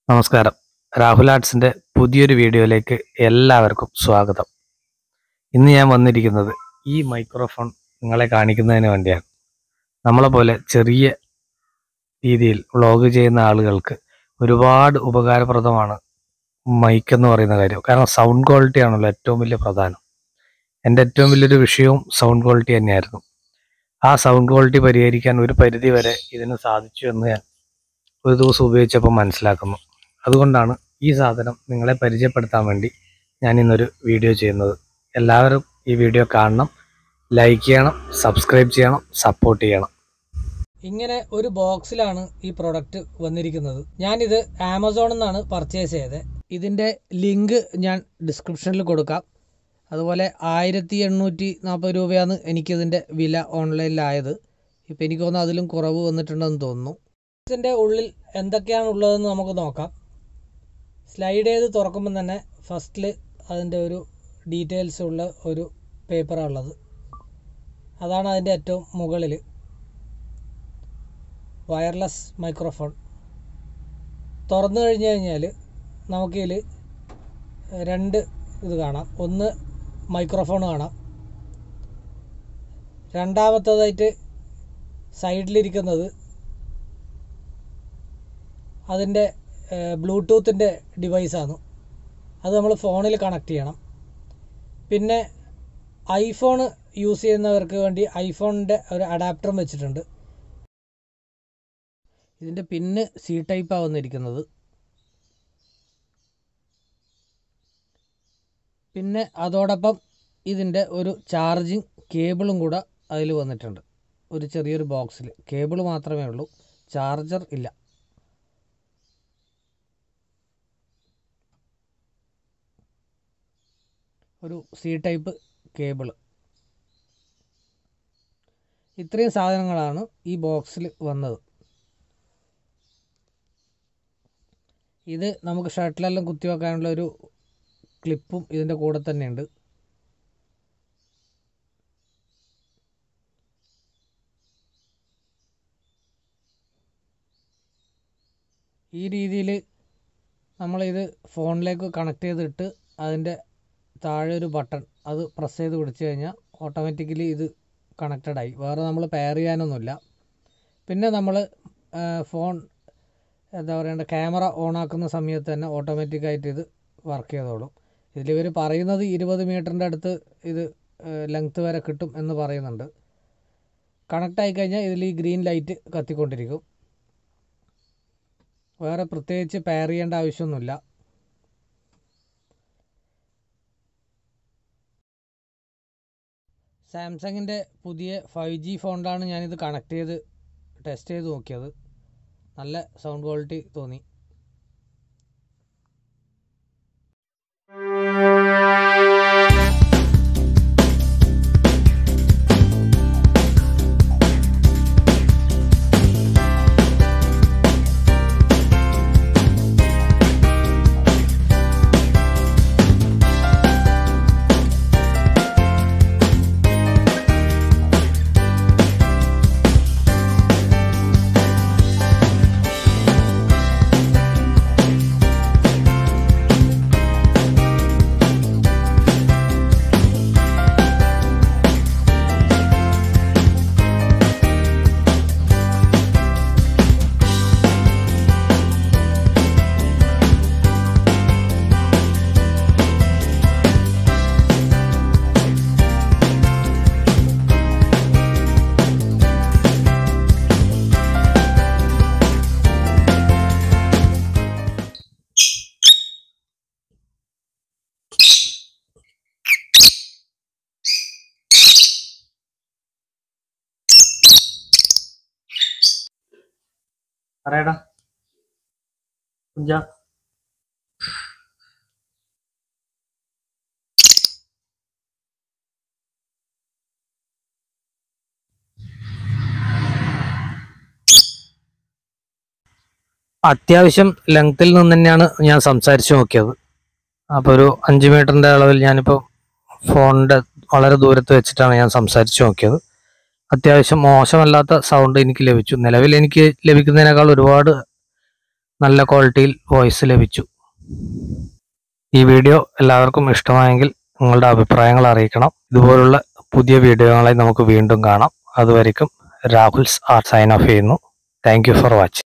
നമസ്കാരം രാഹുൽ ആർട്സിൻ്റെ പുതിയൊരു വീഡിയോയിലേക്ക് എല്ലാവർക്കും സ്വാഗതം ഇന്ന് ഞാൻ വന്നിരിക്കുന്നത് ഈ മൈക്രോഫോൺ നിങ്ങളെ കാണിക്കുന്നതിന് വേണ്ടിയാണ് നമ്മളെ പോലെ ചെറിയ രീതിയിൽ വ്ളോഗ് ചെയ്യുന്ന ആളുകൾക്ക് ഒരുപാട് ഉപകാരപ്രദമാണ് മൈക്ക് എന്ന് പറയുന്ന കാര്യം കാരണം സൗണ്ട് ക്വാളിറ്റി ആണല്ലോ ഏറ്റവും വലിയ പ്രധാനം എൻ്റെ ഏറ്റവും വലിയൊരു വിഷയവും സൗണ്ട് ക്വാളിറ്റി തന്നെയായിരുന്നു ആ സൗണ്ട് ക്വാളിറ്റി പരിഹരിക്കാൻ ഒരു പരിധി വരെ ഇതിന് സാധിച്ചു എന്ന് ഞാൻ ഒരു ദിവസം ഉപയോഗിച്ചപ്പോൾ മനസ്സിലാക്കുന്നു അതുകൊണ്ടാണ് ഈ സാധനം നിങ്ങളെ പരിചയപ്പെടുത്താൻ വേണ്ടി ഞാൻ ഇന്നൊരു വീഡിയോ ചെയ്യുന്നത് എല്ലാവരും ഈ വീഡിയോ കാണണം ലൈക്ക് ചെയ്യണം സബ്സ്ക്രൈബ് ചെയ്യണം സപ്പോർട്ട് ചെയ്യണം ഇങ്ങനെ ഒരു ബോക്സിലാണ് ഈ പ്രൊഡക്റ്റ് വന്നിരിക്കുന്നത് ഞാനിത് ആമസോണിൽ നിന്നാണ് പർച്ചേസ് ചെയ്തത് ഇതിൻ്റെ ലിങ്ക് ഞാൻ ഡിസ്ക്രിപ്ഷനിൽ കൊടുക്കാം അതുപോലെ ആയിരത്തി എണ്ണൂറ്റി നാൽപ്പത് രൂപയാണ് എനിക്കിതിൻ്റെ വില ഓൺലൈനിലായത് ഇപ്പം എനിക്ക് തോന്നുന്നു അതിലും കുറവ് വന്നിട്ടുണ്ടെന്ന് തോന്നുന്നു ഇതിൻ്റെ ഉള്ളിൽ എന്തൊക്കെയാണ് ഉള്ളതെന്ന് നമുക്ക് നോക്കാം സ്ലൈഡ് ചെയ്ത് തുറക്കുമ്പം തന്നെ ഫസ്റ്റിൽ അതിൻ്റെ ഒരു ഡീറ്റെയിൽസ് ഉള്ള ഒരു പേപ്പറാണ് ഉള്ളത് അതാണ് അതിൻ്റെ ഏറ്റവും മുകളിൽ വയർലെസ് മൈക്രോഫോൺ തുറന്നു കഴിഞ്ഞ് കഴിഞ്ഞാൽ നമുക്കിതിൽ രണ്ട് ഇത് കാണാം ഒന്ന് മൈക്രോഫോൺ കാണാം രണ്ടാമത്തതായിട്ട് സൈഡിലിരിക്കുന്നത് അതിൻ്റെ ബ്ലൂടൂത്തിൻ്റെ ഡിവൈസാണ് അത് നമ്മൾ ഫോണിൽ കണക്ട് ചെയ്യണം പിന്നെ ഐഫോൺ യൂസ് ചെയ്യുന്നവർക്ക് വേണ്ടി ഐഫോണിൻ്റെ ഒരു അഡാപ്റ്ററും വെച്ചിട്ടുണ്ട് ഇതിൻ്റെ പിന്ന് സി ടൈപ്പാണ് വന്നിരിക്കുന്നത് പിന്നെ അതോടൊപ്പം ഇതിൻ്റെ ഒരു ചാർജിങ് കേബിളും കൂടെ അതിൽ വന്നിട്ടുണ്ട് ഒരു ചെറിയൊരു ബോക്സിൽ കേബിൾ മാത്രമേ ഉള്ളൂ ചാർജർ ഇല്ല ഒരു സി ടൈപ്പ് കേബിൾ ഇത്രയും സാധനങ്ങളാണ് ഈ ബോക്സിൽ വന്നത് ഇത് നമുക്ക് ഷർട്ടിലെല്ലാം കുത്തി വെക്കാനുള്ള ഒരു ക്ലിപ്പും ഇതിൻ്റെ കൂടെ തന്നെയുണ്ട് ഈ രീതിയിൽ നമ്മളിത് ഫോണിലേക്ക് കണക്ട് ചെയ്തിട്ട് അതിൻ്റെ താഴെ ഒരു ബട്ടൺ അത് പ്രസ് ചെയ്ത് പിടിച്ചു കഴിഞ്ഞാൽ ഓട്ടോമാറ്റിക്കലി ഇത് കണക്റ്റഡ് ആയി വേറെ നമ്മൾ പെയർ ചെയ്യാനൊന്നുമില്ല പിന്നെ നമ്മൾ ഫോൺ എന്താ പറയണ്ട ക്യാമറ ഓൺ ആക്കുന്ന സമയത്ത് തന്നെ ഓട്ടോമാറ്റിക്കായിട്ട് ഇത് വർക്ക് ചെയ്തോളും ഇതിൽ ഇവർ പറയുന്നത് ഇരുപത് മീറ്ററിൻ്റെ അടുത്ത് ഇത് ലെങ്ത്ത് വരെ കിട്ടും എന്ന് പറയുന്നുണ്ട് കണക്റ്റ് ആയി കഴിഞ്ഞാൽ ഇതിൽ ഈ ഗ്രീൻ ലൈറ്റ് കത്തിക്കൊണ്ടിരിക്കും വേറെ പ്രത്യേകിച്ച് പെയർ ചെയ്യേണ്ട ആവശ്യമൊന്നുമില്ല സാംസങ്ങിൻ്റെ പുതിയ ഫൈവ് ജി ഫോണിലാണ് ഞാനിത് കണക്ട് ചെയ്ത് ടെസ്റ്റ് ചെയ്ത് നോക്കിയത് നല്ല സൗണ്ട് ക്വാളിറ്റി തോന്നി പറയടാ കുഞ്ച അത്യാവശ്യം ലെങ്ത്തിൽ നിന്ന് തന്നെയാണ് ഞാൻ സംസാരിച്ചു നോക്കിയത് അപ്പോൾ ഒരു അഞ്ച് മീറ്ററിൻ്റെ അളവിൽ ഞാനിപ്പോൾ ഫോണിൻ്റെ വളരെ ദൂരത്ത് വെച്ചിട്ടാണ് ഞാൻ സംസാരിച്ചു നോക്കിയത് അത്യാവശ്യം മോശമല്ലാത്ത സൗണ്ട് എനിക്ക് ലഭിച്ചു നിലവിൽ എനിക്ക് ലഭിക്കുന്നതിനേക്കാൾ ഒരുപാട് നല്ല ക്വാളിറ്റിയിൽ വോയിസ് ലഭിച്ചു ഈ വീഡിയോ എല്ലാവർക്കും ഇഷ്ടമായെങ്കിൽ നിങ്ങളുടെ അഭിപ്രായങ്ങൾ അറിയിക്കണം ഇതുപോലുള്ള പുതിയ വീഡിയോകളെ നമുക്ക് വീണ്ടും കാണാം അതുവരയ്ക്കും രാഹുൽസ് ആർ സൈൻ ഓഫ് ചെയ്യുന്നു താങ്ക് യു ഫോർ വാച്ചിങ്